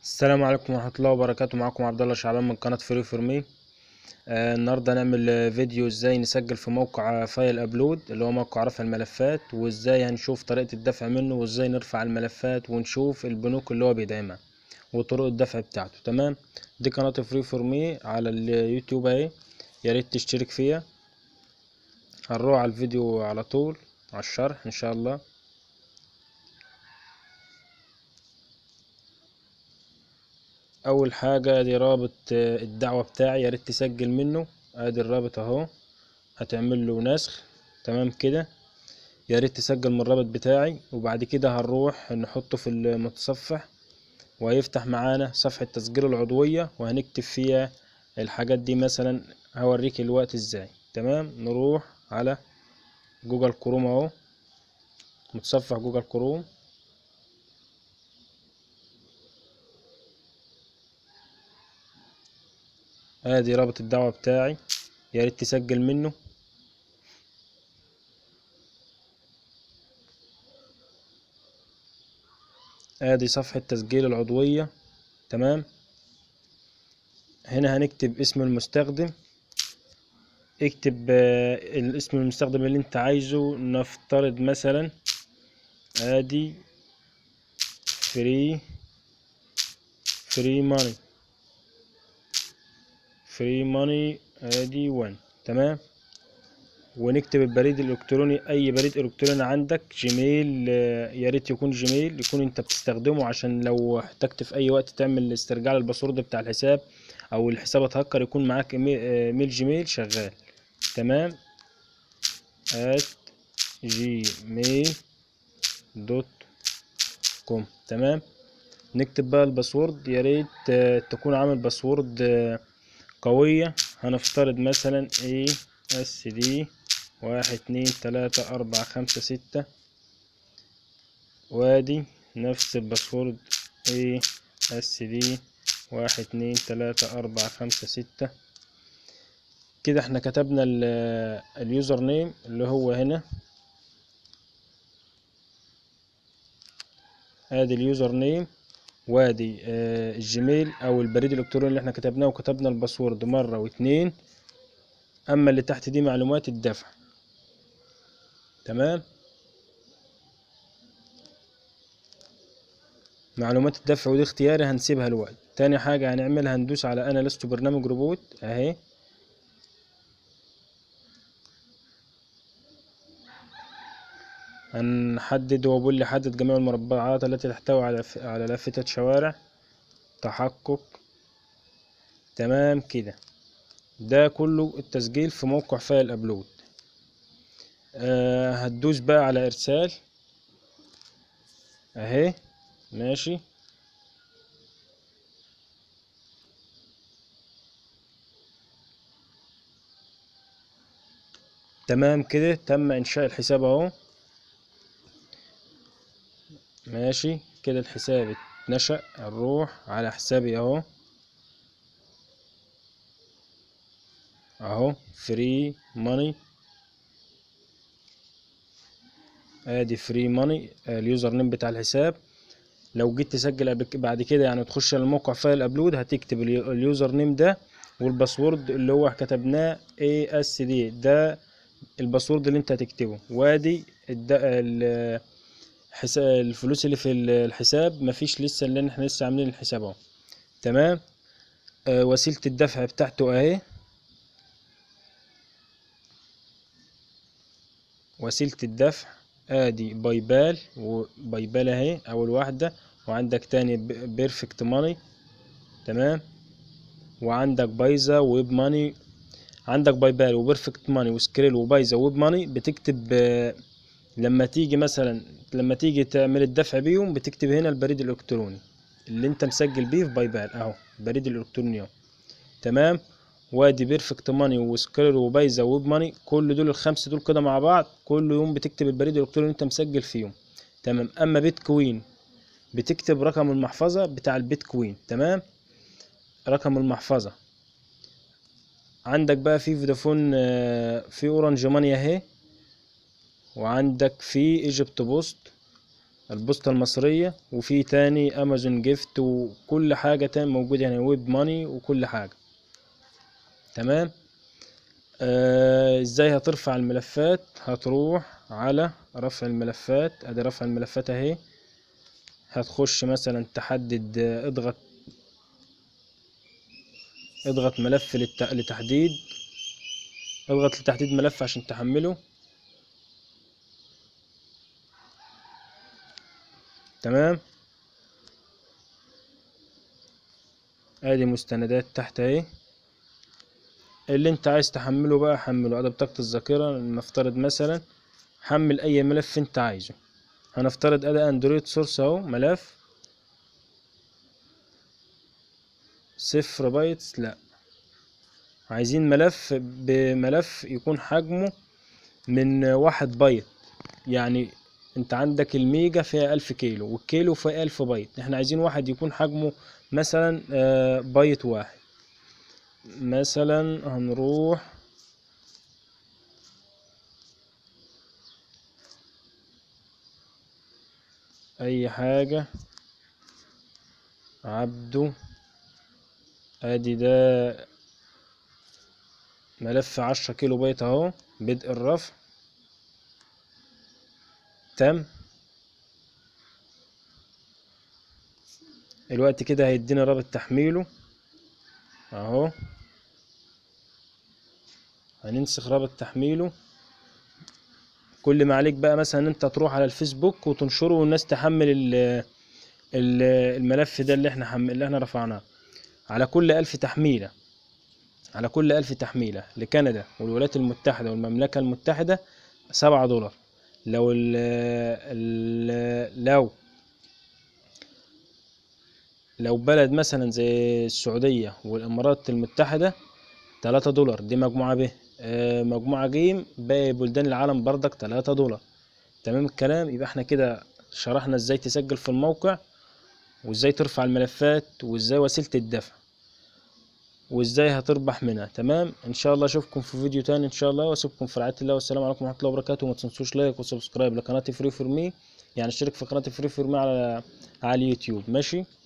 السلام عليكم ورحمة الله وبركاته معكم عبد الله شعبان من قناة فري فور مي آه النهاردة هنعمل آه، فيديو ازاي نسجل في موقع آه، فايل ابلود اللي هو موقع رفع الملفات وازاي هنشوف طريقة الدفع منه وازاي نرفع الملفات ونشوف البنوك اللي هو بيدعمها وطرق الدفع بتاعته تمام دي قناة فري فور مي على اليوتيوب اهي يا ريت تشترك فيها هنروح على الفيديو على طول على الشرح ان شاء الله اول حاجة ادي رابط آه، الدعوة بتاعي يا ريت تسجل منه ادي الرابط اهو هتعمل له نسخ تمام كده يا ريت تسجل من الرابط بتاعي وبعد كده هنروح نحطه في المتصفح وهيفتح معانا صفحة تسجيل العضوية وهنكتب فيها الحاجات دي مثلا هوريك الوقت ازاي تمام نروح على جوجل كروم اهو متصفح جوجل كروم ادي رابط الدعوة بتاعي يا ريت تسجل منه ادي صفحة تسجيل العضوية تمام هنا هنكتب اسم المستخدم اكتب آه، الاسم المستخدم اللي انت عايزه نفترض مثلا ادي فري فري ماني فري ماني ادي 1 تمام ونكتب البريد الالكتروني اي بريد الكتروني عندك جيميل آه، يا ريت يكون جيميل يكون انت بتستخدمه عشان لو احتجت في اي وقت تعمل استرجاع للباسورد بتاع الحساب او الحساب اتهكر يكون معاك إيمي- آه، ايميل جيميل شغال تمام at gmail دوت كوم تمام نكتب بقى الباسورد يا ريت آه، تكون عامل باسورد آه، قوية هنفترض مثلا A S D واحد اتنين تلاتة أربعة خمسة ستة وادي نفس الباسورد A S D واحد اتنين تلاتة أربعة خمسة ستة كده احنا كتبنا ال- اليوزر نيم اللي هو هنا ادي اليوزر نيم وادي آه، الجيميل او البريد الالكتروني اللي احنا كتبناه وكتبنا الباسورد مرة واتنين اما اللي تحت دي معلومات الدفع تمام معلومات الدفع ودي اختياري هنسيبها الوقت تاني حاجة هنعملها هندوس على انا لست برنامج روبوت اهي هنحدد هو بيقول لي حدد جميع المربعات التي تحتوي على ف- على لافتة شوارع تحقق تمام كده ده كله التسجيل في موقع فايل ابلود آه هتدوس بقى على ارسال اهي ماشي تمام كده تم انشاء الحساب اهو ماشي كده الحساب اتنشأ نروح على حسابي اهو اهو فري ماني ادي فري ماني اليوزر نيم بتاع الحساب لو جيت تسجل قبل ك- بعد كده يعني تخش على الموقع فايل ابلود هتكتب اليو- اليوزر نيم ده والباسورد اللي هو كتبناه اي اس دي ده الباسورد اللي انت هتكتبه وادي الد... ال... حسا... الفلوس اللي في ال- الحساب مفيش لسه لان احنا لسه عاملين الحساب اهو تمام آه وسيلة الدفع بتاعته اهي وسيلة الدفع ادي باي بال وباي بال اهي اول واحدة وعندك تاني ب- بيرفكت ماني تمام وعندك بايزا ويب ماني عندك باي بال وبيرفكت ماني وسكريل وبايزا ويب ماني بتكتب آه، لما تيجي مثلا لما تيجي تعمل الدفع بيهم بتكتب هنا البريد الالكتروني اللي انت مسجل بيه في باي بال اهو البريد الالكتروني اهو تمام وادي بيرفكت ماني وسكريل وبايزا ويب ماني كل دول الخمسه دول كده مع بعض كل يوم بتكتب البريد الالكتروني اللي انت مسجل فيهم تمام اما بيتكوين بتكتب رقم المحفظه بتاع البيتكوين تمام رقم المحفظه عندك بقى في فودافون آه، في اورنج ماني اهي وعندك في ايجيبت بوست البوسطة المصرية وفي تاني امازون جيفت وكل حاجة تاني موجودة هنا ويب ماني وكل حاجة تمام آه، ازاي هترفع الملفات هتروح على رفع الملفات ادي رفع الملفات اهي هتخش مثلا تحدد آه، اضغط اضغط ملف للت... لتحديد اضغط لتحديد ملف عشان تحمله تمام ادي مستندات تحت اهي اللي انت عايز تحمله بقى حمله ادي بطاقة الذاكرة نفترض مثلا حمل اي ملف انت عايزه هنفترض ادي اندرويد سورس اهو ملف صفر بايتس لا عايزين ملف بملف يكون حجمه من واحد بايت يعني انت عندك الميجا فيها الف كيلو والكيلو فيها الف بايت احنا عايزين واحد يكون حجمه مثلا آه، بايت واحد مثلا هنروح اي حاجة عبده ادي ده ملف عشرة كيلو بايت اهو بدء الرفع تم الوقت كده هيدينا رابط تحميله اهو هننسخ رابط تحميله كل ما عليك بقى مثلا انت تروح على الفيسبوك وتنشره والناس تحمل ال ال الملف ده اللي احنا حم... اللي احنا رفعناه على كل ألف تحميلة على كل ألف تحميلة لكندا والولايات المتحدة والمملكة المتحدة سبعة دولار لو ال ال لو لو بلد مثلا زي السعودية والإمارات المتحدة تلاتة دولار دي مجموعة ب آه، مجموعة ج باقي بلدان العالم بردك تلاتة دولار تمام الكلام يبقى احنا كده شرحنا ازاي تسجل في الموقع وازاي ترفع الملفات وازاي وسيلة الدفع وازاي هتربح منها تمام ان شاء الله اشوفكم في فيديو تاني ان شاء الله واسيبكم في رعاية الله والسلام عليكم ورحمة الله وبركاته وما تنسوش لايك وسبسكرايب لقناتي فري فور مي يعني اشترك في قناتي فري فور مي على على اليوتيوب ماشي